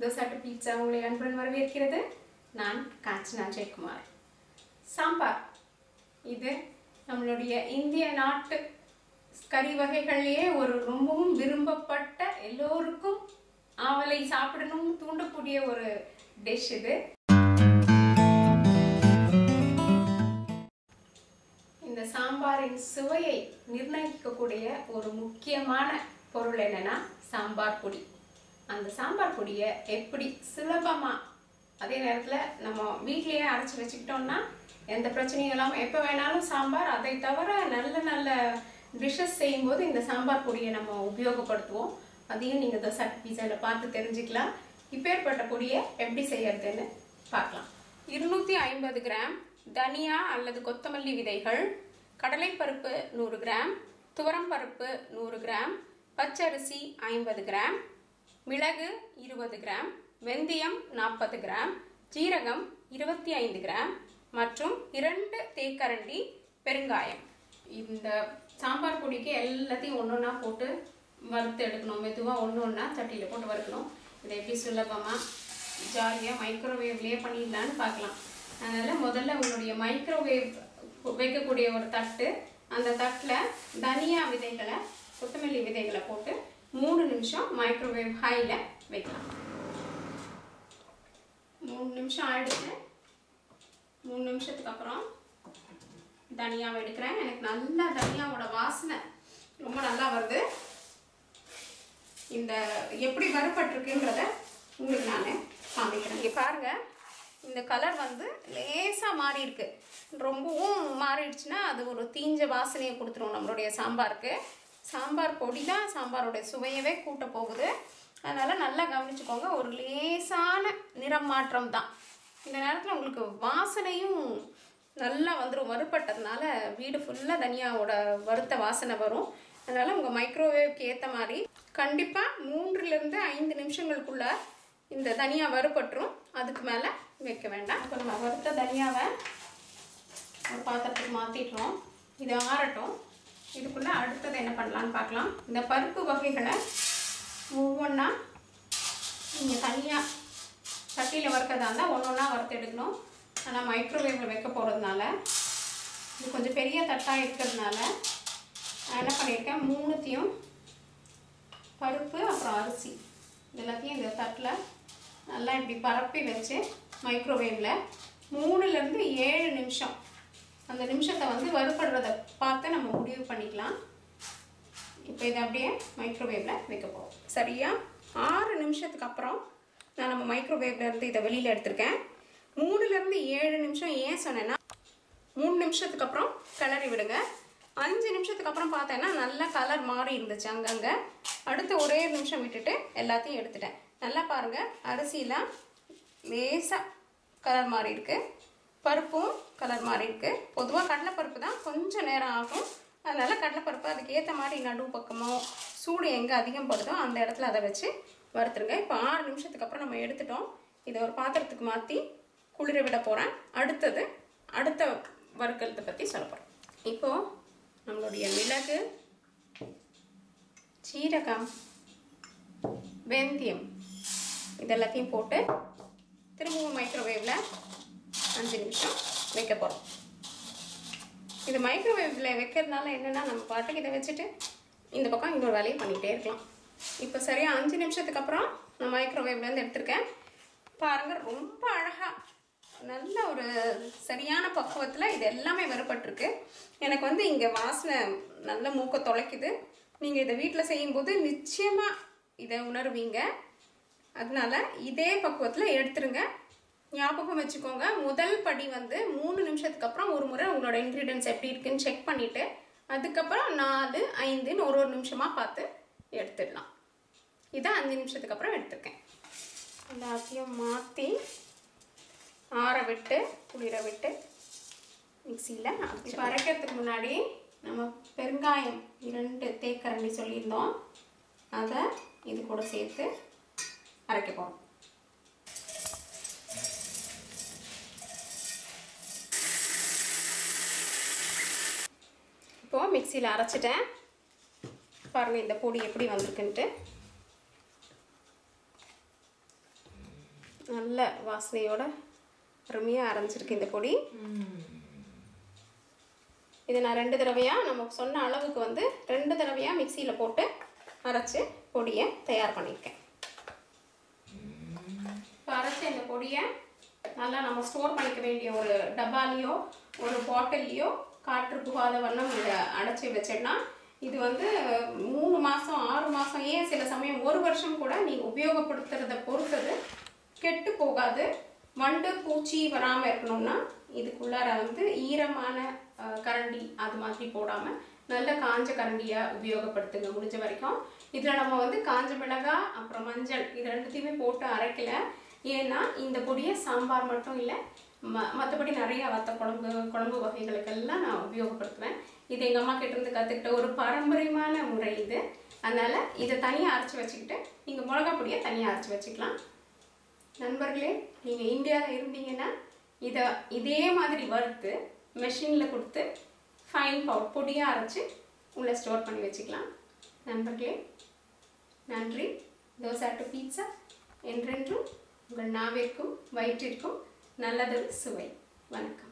தோசாட்டு pizza உங்களை அன்புடன் வரவேற்கிறது நான் காஞ்சனா ஜெயக்குமார் சாம்பார் இது நம்மளுடைய இந்திய நாட்டு கறி வகைகள்லேயே ஒரு ரொம்பவும் விரும்பப்பட்ட எல்லோருக்கும் ஆவலை சாப்பிடணும் தூண்டக்கூடிய ஒரு டிஷ் இது இந்த சாம்பாரின் சுவையை நிர்ணயிக்கக்கூடிய ஒரு முக்கியமான பொருள் என்னன்னா சாம்பார் பொடி அந்த சாம்பார் பொடியை எப்படி சுலபமா அதே நேரத்தில் நம்ம வீட்லயே அரைச்சி வச்சுக்கிட்டோம்னா எந்த பிரச்சனையும் இல்லாமல் எப்போ வேணாலும் சாம்பார் அதை தவிர நல்ல நல்ல டிஷ்ஷஸ் செய்யும்போது இந்த சாம்பார் பொடியை நம்ம உபயோகப்படுத்துவோம் அதையும் நீங்கள் தோசை பீஸாவில் பார்த்து தெரிஞ்சுக்கலாம் இப்பேற்பட்ட பொடியை எப்படி செய்யறதுன்னு பார்க்கலாம் இருநூற்றி ஐம்பது கிராம் தனியா அல்லது கொத்தமல்லி விதைகள் கடலைப்பருப்பு நூறு கிராம் துவரம்பருப்பு நூறு கிராம் பச்சரிசி ஐம்பது கிராம் மிளகு இருபது கிராம் வெந்தயம் நாற்பது கிராம் ஜீரகம் இருபத்தி ஐந்து கிராம் மற்றும் இரண்டு தேக்கரண்டி பெருங்காயம் இந்த சாம்பார் பொடிக்கு எல்லாத்தையும் ஒன்று ஒன்றா போட்டு வறுத்து எடுக்கணும் மெதுவாக ஒன்று ஒன்றா சட்டியில் போட்டு வறுக்கணும் இதை எப்படி சுலபமாக ஜாலியாக மைக்ரோவேவ்லேயே பண்ணிடலான்னு பார்க்கலாம் அதனால் முதல்ல உங்களுடைய மைக்ரோவேவ் வைக்கக்கூடிய ஒரு தட்டு அந்த தட்டில் தனியா விதைகளை கொத்தமல்லி விதைகளை போட்டு மூணு நிமிஷம் மைக்ரோவேவ் ஹையில் வைக்கலாம் மூணு நிமிஷம் ஆயிடுச்சு மூணு நிமிஷத்துக்கு அப்புறம் தனியாவை எடுக்கிறேன் எனக்கு நல்லா தனியாவோட வாசனை ரொம்ப நல்லா வருது இந்த எப்படி வறுபட்டிருக்குன்றத உங்களுக்கு நான் காமிக்கிறேன் இங்கே பாருங்க இந்த கலர் வந்து லேசாக மாறி இருக்கு ரொம்பவும் மாறிடுச்சுன்னா அது ஒரு தீஞ்ச வாசனையை கொடுத்துரும் நம்மளுடைய சாம்பாருக்கு சாம்பார் பொடி தான் சாம்பாரோட சுவையவே கூட்ட போகுது அதனால் நல்லா கவனிச்சுக்கோங்க ஒரு லேசான நிறம் மாற்றம் தான் இந்த நேரத்தில் உங்களுக்கு வாசனையும் நல்லா வந்துடும் வறுப்பட்டதுனால வீடு ஃபுல்லாக தனியாவோட வறுத்த வாசனை வரும் அதனால் உங்கள் மைக்ரோவேவ்க்கு ஏற்ற மாதிரி கண்டிப்பாக மூன்றுலேருந்து ஐந்து நிமிஷங்களுக்குள்ள இந்த தனியா வறுபட்டுரும் அதுக்கு மேலே வைக்க வேண்டாம் இப்போ நம்ம வறுத்த தனியாவை ஒரு பாத்திரத்துக்கு மாற்றிட்டுறோம் இது ஆறட்டும் இதுக்குள்ளே அடுத்தது என்ன பண்ணலான்னு பார்க்கலாம் இந்த பருப்பு வகைகளை ஒவ்வொன்றா நீங்கள் தனியாக சட்டியில் வறுக்கிறதா இருந்தால் ஒன்று ஒன்றா வறுத்து எடுக்கணும் ஆனால் மைக்ரோவேவில் வைக்க போகிறதுனால இது கொஞ்சம் பெரிய தட்டாக இருக்கிறதுனால நான் என்ன பண்ணியிருக்கேன் மூணுத்தையும் பருப்பு அப்புறம் அரிசி இது எல்லாத்தையும் இந்த தட்டில் நல்லா இப்படி பரப்பி வச்சு மைக்ரோவேவில் மூணுலேருந்து ஏழு நிமிஷம் அந்த நிமிஷத்தை வந்து வறுபடுறத பார்த்து நம்ம முடிவு பண்ணிக்கலாம் இப்போ இதை அப்படியே மைக்ரோவேவில் வைக்க போகிறோம் சரியா ஆறு நிமிஷத்துக்கு அப்புறம் நான் நம்ம மைக்ரோவேவ்ல இருந்து இதை வெளியில் எடுத்திருக்கேன் மூணுலேருந்து ஏழு நிமிஷம் ஏன் சொன்னேன்னா மூணு நிமிஷத்துக்கு அப்புறம் கிளறி விடுங்க அஞ்சு நிமிஷத்துக்கு அப்புறம் பார்த்தேன்னா நல்லா கலர் மாறி இருந்துச்சு அங்கங்கே அடுத்து ஒரே நிமிஷம் விட்டுட்டு எல்லாத்தையும் எடுத்துட்டேன் நல்லா பாருங்கள் அரிசிலாம் லேசாக கலர் மாறி இருக்கு பருப்பும் கலர் மாறி இருக்கு பொதுவாக கடலைப்பருப்பு தான் கொஞ்சம் நேரம் ஆகும் அதனால கடலைப்பருப்பு அதுக்கு ஏற்ற மாதிரி நடு பக்கமோ சூடு எங்கே அதிகம் படுதோ அந்த இடத்துல அதை வச்சு வறுத்துருங்க இப்போ ஆறு நிமிஷத்துக்கு அப்புறம் நம்ம எடுத்துட்டோம் இதை ஒரு பாத்திரத்துக்கு மாற்றி குளிர விட போகிறேன் அடுத்தது அடுத்த வறுக்கலத்தை பற்றி சொல்ல போகிறேன் இப்போது நம்மளுடைய மிளகு சீரகம் வெந்தயம் இதெல்லாத்தையும் போட்டு திரும்பவும் மைக்ரோவேவில் அஞ்சு நிமிஷம் வைக்க போகிறோம் இது மைக்ரோவேவில் வைக்கிறதுனால என்னென்னா நம்ம பாட்டுக்கு இதை வச்சுட்டு இந்த பக்கம் இன்னொரு வேலையை பண்ணிகிட்டே இருக்கலாம் இப்போ சரியாக அஞ்சு நிமிஷத்துக்கு அப்புறம் நான் மைக்ரோவேவ்லேருந்து எடுத்திருக்கேன் பாருங்கள் ரொம்ப அழகாக நல்ல ஒரு சரியான பக்குவத்தில் இது எல்லாமே வறுபட்டிருக்கு எனக்கு வந்து இங்கே வாசனை நல்ல மூக்க தொலைக்குது நீங்கள் இதை வீட்டில் செய்யும்போது நிச்சயமாக இதை உணர்வீங்க அதனால இதே பக்குவத்தில் எடுத்துருங்க ஞாபகம் வச்சுக்கோங்க முதல் படி வந்து மூணு நிமிஷத்துக்கு அப்புறம் ஒரு முறை உங்களோட இன்க்ரீடியன்ஸ் எப்படி இருக்குன்னு செக் பண்ணிவிட்டு அதுக்கப்புறம் நாலு ஐந்துன்னு ஒரு ஒரு நிமிஷமாக பார்த்து எடுத்துடலாம் இதை அஞ்சு நிமிஷத்துக்கு அப்புறம் எடுத்திருக்கேன் எல்லாத்தையும் மாற்றி ஆற விட்டு குளிர விட்டு மிக்சியில் இப்போ அரைக்கிறதுக்கு முன்னாடி நம்ம பெருங்காயம் இரண்டு தேக்கரண்டி சொல்லியிருந்தோம் அதை இது கூட சேர்த்து அரைக்க போகிறோம் இப்போது மிக்சியில் அரைச்சிட்டேன் பாருங்கள் இந்த பொடி எப்படி வந்திருக்குன்ட்டு நல்ல வாசனையோட அருமையாக அரைஞ்சிருக்கு இந்த பொடி இது நான் ரெண்டு தடவையாக நம்ம சொன்ன அளவுக்கு வந்து ரெண்டு தடவையாக மிக்சியில் போட்டு அரைச்சி பொடியை தயார் பண்ணியிருக்கேன் இப்போ அரைச்ச இந்த பொடியை நல்லா நம்ம ஸ்டோர் பண்ணிக்க வேண்டிய ஒரு டப்பாலேயோ ஒரு பாட்டில்லையோ காற்று புகாத வண்ணம் இதை அடைச்சி வச்சிடனா இது வந்து மூணு மாதம் ஆறு மாதம் ஏன் சில சமயம் ஒரு வருஷம் கூட நீங்கள் உபயோகப்படுத்துறத பொறுத்தது கெட்டு போகாது வண்டு பூச்சி வராமல் இருக்கணும்னா இதுக்குள்ளார வந்து ஈரமான அஹ், கரண்டி அது மாதிரி போடாமல் நல்ல காஞ்ச கரண்டியாக உபயோகப்படுத்துங்க முடிஞ்ச வரைக்கும் இதில் நம்ம வந்து காஞ்ச மிளகாய் அப்புறம் மஞ்சள் இது ரெண்டுத்தையுமே போட்டு அரைக்கல ஏன்னா இந்த பொடியை சாம்பார் மட்டும் இல்லை ம மற்றபடி நிறைய வத்த குழம்பு குழம்பு வகைகளுக்கெல்லாம் நான் உபயோகப்படுத்துவேன் இது எங்கள் அம்மா கிட்ட இருந்து கற்றுக்கிட்ட ஒரு பாரம்பரியமான முறை இது அதனால் இதை தனியாக அரைச்சி வச்சுக்கிட்டு நீங்கள் மிளகா பொடியை தனியாக அரைச்சி வச்சுக்கலாம் நண்பர்களே நீங்கள் இந்தியாவில் இருந்தீங்கன்னா இதை இதே மாதிரி வறுத்து மெஷினில் கொடுத்து ஃபைன் பவுட் பொடியாக அரைச்சி உள்ளே ஸ்டோர் பண்ணி வச்சுக்கலாம் நண்பர்களே நன்றி தோசை டு பீட்சா என்றென்றும் உங்கள் நாவிற்கும் வயிற்றிற்கும் நல்லதொரு சுவை வணக்கம்